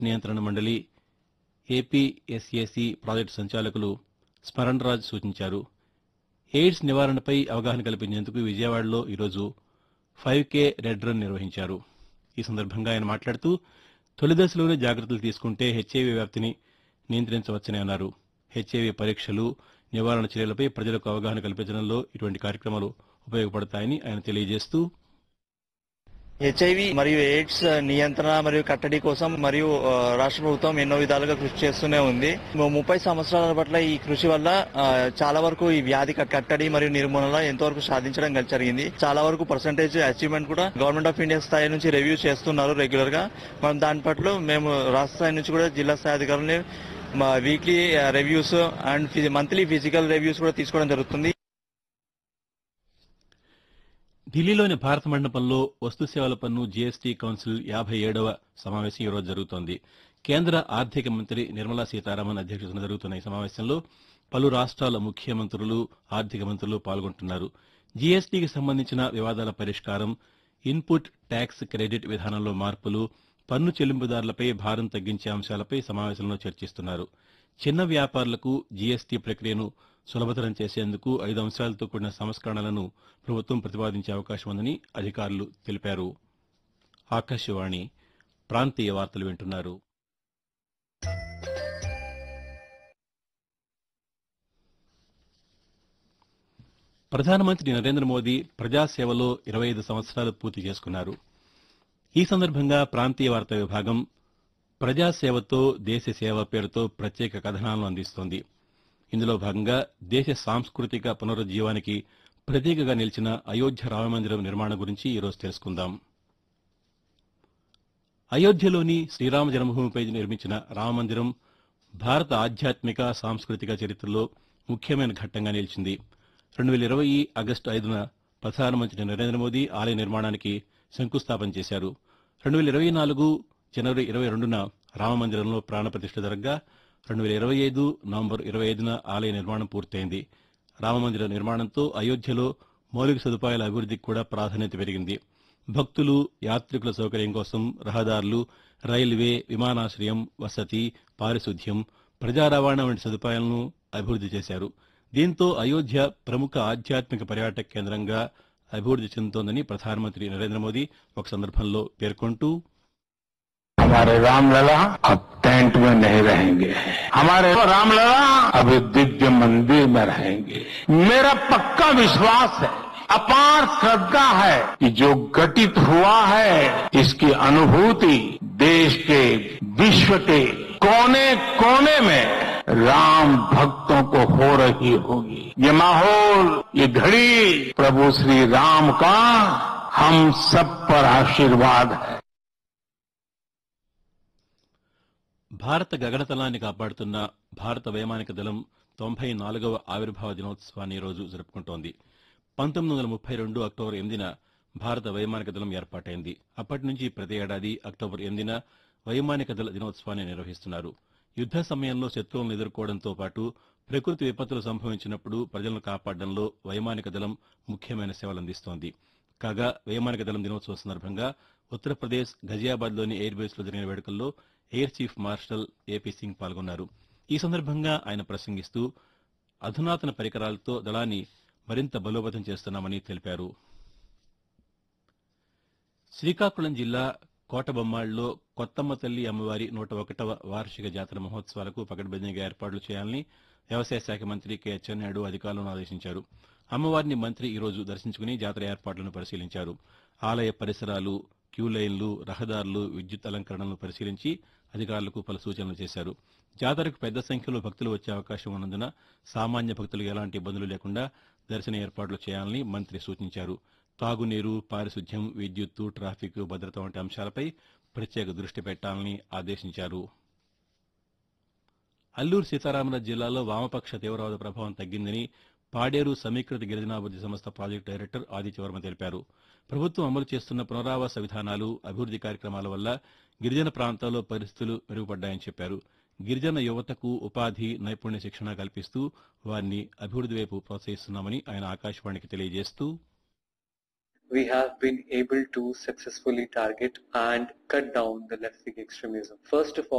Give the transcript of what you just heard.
నియంత్రణ మండలి ఏపీఎస్ఏసీ ప్రాజెక్టు సంచాలకులు స్మరణరాజ్ సూచించారు ఎయిడ్స్ నివారణపై అవగాహన కల్పించేందుకు విజయవాడలో ఈరోజు ఫైవ్ కే రెడ్ రన్ నిర్వహించారు ఈ సందర్భంగా ఆయన మాట్లాడుతూ తొలి దశలోనే జాగ్రత్తలు తీసుకుంటే హెచ్ఐవి వ్యాప్తిని నియంత్రించవచ్చని అన్నారు హెచ్ఐవి పరీక్షలు నివారణ చర్యలపై ప్రజలకు అవగాహన కల్పించడంలో ఇటువంటి కార్యక్రమాలు ఉపయోగపడతాయని ఆయన తెలియజేస్తూ హెచ్ఐవి మరియు ఎయిడ్స్ నియంత్రణ మరియు కట్టడి కోసం మరియు ఆ, రాష్ట్ర ప్రభుత్వం ఎన్నో విధాలుగా కృషి చేస్తూనే ఉంది ము- ముప్పై సంవత్సరాల పట్ల ఈ కృషి వల్ల ఆ, చాలా వరకు ఈ వ్యాధి కట్- కట్టడి మరియు నిర్మూలన ఎంతవరకు సాధించడం గల- జరిగింది చాలా వరకు పర్సంటేజ్ అచీవ్మెంట్ కూడా గవర్నమెంట్ ఆఫ్ ఇండియా స్థాయి నుంచి రివ్యూ చేస్తున్నారు రెగ్యులర్ గా మనం దాని పట్ల మేము రాష్ట్ర స్థాయి నుంచి కూడా జిల్లా స్థాయి అధికారులని weekly reviews and monthly physical reviews కూడా తీసుకోవడం జరుగుతుంది ఢిల్లీలోని భారత మండపంలో వస్తు సేవల పన్ను జీఎస్టీ కౌన్సిల్ యాభై ఏడవ సమావేశం ఈరోజు జరుగుతోంది కేంద్ర ఆర్థిక మంత్రి నిర్మలా సీతారామన్ అధ్యక్షతన జరుగుతున్న ఈ సమావేశంలో పలు రాష్ట్రాల ముఖ్యమంత్రులు ఆర్థిక మంత్రులు పాల్గొంటున్నారు జీఎస్టీకి సంబంధించిన వివాదాల పరిష్కారం ఇన్పుట్ ట్యాక్స్ క్రెడిట్ విధానంలో మార్పులు పన్ను చెల్లింపుదారులపై భారం తగ్గించే అంశాలపై సమావేశంలో చర్చిస్తున్నారు చిన్న వ్యాపారులకు జీఎస్టీ ప్రక్రియను సులభతరం చేసేందుకు ఐదు అంశాలతో కూడిన సంస్కరణలను ప్రభుత్వం ప్రతిపాదించే అవకాశం ఉందని అధికారులు తెలిపారు ఆకాశవాణి ప్రాంతీయ వార్తలు వింటున్నారు ప్రధానమంత్రి నరేంద్ర మోదీ ప్రజాసేవలో ఇరవై ఐదు సంవత్సరాలు పూర్తి చేసుకున్నారు ఈ సందర్భంగా ప్రాంతీయ వార్తా విభాగం ప్రజాసేవతో దేశ సేవ పేరుతో ప్రత్యేక కథనాలను అందిస్తోంది ఇందులో భాగంగా దేశ సాంస్కృతిక పునరుజ్జీవానికి ప్రతీకగా నిలిచిన అయోధ్య రామమందిరం నిర్మాణం గురించి ఈరోజు తెలుసుకుందాం అయోధ్యలోని శ్రీరామ జన్మభూమిపై నిర్మించిన రామమందిరం భారత ఆధ్యాత్మిక సాంస్కృతిక చరిత్రలో ముఖ్యమైన ఘట్టంగా నిలిచింది రెండు వేల ఇరవై ఆగస్టు ఐదున ప్రధానమంత్రి నరేంద్ర మోదీ ఆలయ నిర్మాణానికి శంకుస్థాపన చేశారు రెండు వేల ఇరవై నాలుగు జనవరి ఇరవై రెండున రామమందిరంలో ప్రాణప్రతిష్ఠ జరగ్గా రెండు వేల ఇరవై ఐదు నవంబర్ ఇరవై ఐదున ఆలయ నిర్మాణం పూర్తయింది రామమందిర నిర్మాణంతో అయోధ్యలో మౌలిక సదుపాయాల అభివృద్ధికి కూడా ప్రాధాన్యత పెరిగింది భక్తులు యాత్రికుల సౌకర్యం కోసం రహదారులు రైల్వే విమానాశ్రయం వసతి పారిశుద్ధ్యం ప్రజా రవాణా వంటి సదుపాయాలను అభివృద్ది చేశారు దీంతో అయోధ్య ప్రముఖ ఆధ్యాత్మిక పర్యాటక కేంద్రంగా అభివృద్ది చెందుతోందని ప్రధానమంత్రి నరేంద్ర మోదీ ఒక సందర్భంలో పేర్కొంటూ हमारे रामलला अब टेंट में नहीं रहेंगे हमारे रामलला अभी दिव्य मंदिर में रहेंगे मेरा पक्का विश्वास है अपार श्रद्धा है कि जो घटित हुआ है इसकी अनुभूति देश के विश्व के कोने कोने में राम भक्तों को हो रही होगी ये माहौल ये घड़ी प्रभु श्री राम का हम सब पर आशीर्वाद है భారత గగనతలాన్ని కాపాడుతున్న భారత వైమానిక దళం తొంభై నాలుగవ ఆవిర్భావ దినోత్సవాన్ని ఈ రోజు జరుపుకుంటోంది పంతొమ్మిది వందల ముప్పై రెండు అక్టోబర్ ఎనిమిదిన భారత వైమానిక దళం ఏర్పాటైంది అప్పటి నుంచి ప్రతి ఏడాది అక్టోబర్ ఎనిమిదిన వైమానిక దళ దినోత్సవాన్ని నిర్వహిస్తున్నారు యుద్ద సమయంలో శత్రువులను ఎదుర్కోవడంతో పాటు ప్రకృతి విపత్తులు సంభవించినప్పుడు ప్రజలను కాపాడడంలో వైమానిక దళం ముఖ్యమైన సేవలందిస్తోంది కాగా వైమానిక దళం దినోత్సవం సందర్భంగా ఉత్తరప్రదేశ్ గజియాబాద్లోని ఎయిర్ బేస్లో జరిగిన వేడుకల్లో air chief marshal AP Singh పాల్గొన్నారు ఈ సందర్భంగా ఆయన ప్రసంగిస్తూ అధునాతన పరికరాలతో దళాన్ని మరింత బలోపేతం చేస్తున్నామని తెలిపారు శ్రీకాకుళం జిల్లా కోటబొమ్మాళ్లో కొత్తమ్మ తల్లి అమ్మవారి నూట ఒకటవ వార్షిక జాతర మహోత్సవాలకు పకడ్బందీగా ఏర్పాట్లు చేయాలని వ్యవసాయ శాఖ మంత్రి కె అచ్చెన్నాయుడు అధికారులను ఆదేశించారు అమ్మవారిని మంత్రి ఈ రోజు దర్శించుకుని జాతర ఏర్పాట్లను పరిశీలించారు ఆలయ పరిసరాలు క్యూ లైన్లు రహదారులు విద్యుత్ అలంకరణలను పరిశీలించి అధికారులకు పలు సూచనలు చేశారు జాతరకు పెద్ద సంఖ్యలో భక్తులు వచ్చే అవకాశం ఉన్నందున సామాన్య భక్తులకు ఎలాంటి ఇబ్బందులు లేకుండా దర్శన ఏర్పాట్లు చేయాలని మంత్రి సూచించారు తాగునీరు పారిశుద్ధ్యం విద్యుత్తు ట్రాఫిక్ భద్రత వంటి అంశాలపై ప్రత్యేక దృష్టి పెట్టాలని ఆదేశించారు అల్లూరు సీతారామరాజు జిల్లాలో వామపక్ష తీవ్రవాద ప్రభావం తగ్గిందని పాడేరు సమీకృత గిరిజనాభివృద్ది సంస్థ ప్రాజెక్టు డైరెక్టర్ ఆదిత్యవర్మ తెలిపారు ప్రభుత్వం అమలు చేస్తున్న పునరావాస విధానాలు అభివృద్ది కార్యక్రమాల వల్ల గిరిజన ప్రాంతాల్లో పరిస్థితులు మెరుగుపడ్డాయని చెప్పారు గిరిజన యువతకు ఉపాధి నైపుణ్య శిక్షణ కల్పిస్తూ వారిని అభివృద్ది వైపు ప్రోత్సహిస్తున్నామని ఆయన ఆకాశవాణికి తెలియజేస్తూ we have been able to successfully target and cut down the left wing extremism. First of all,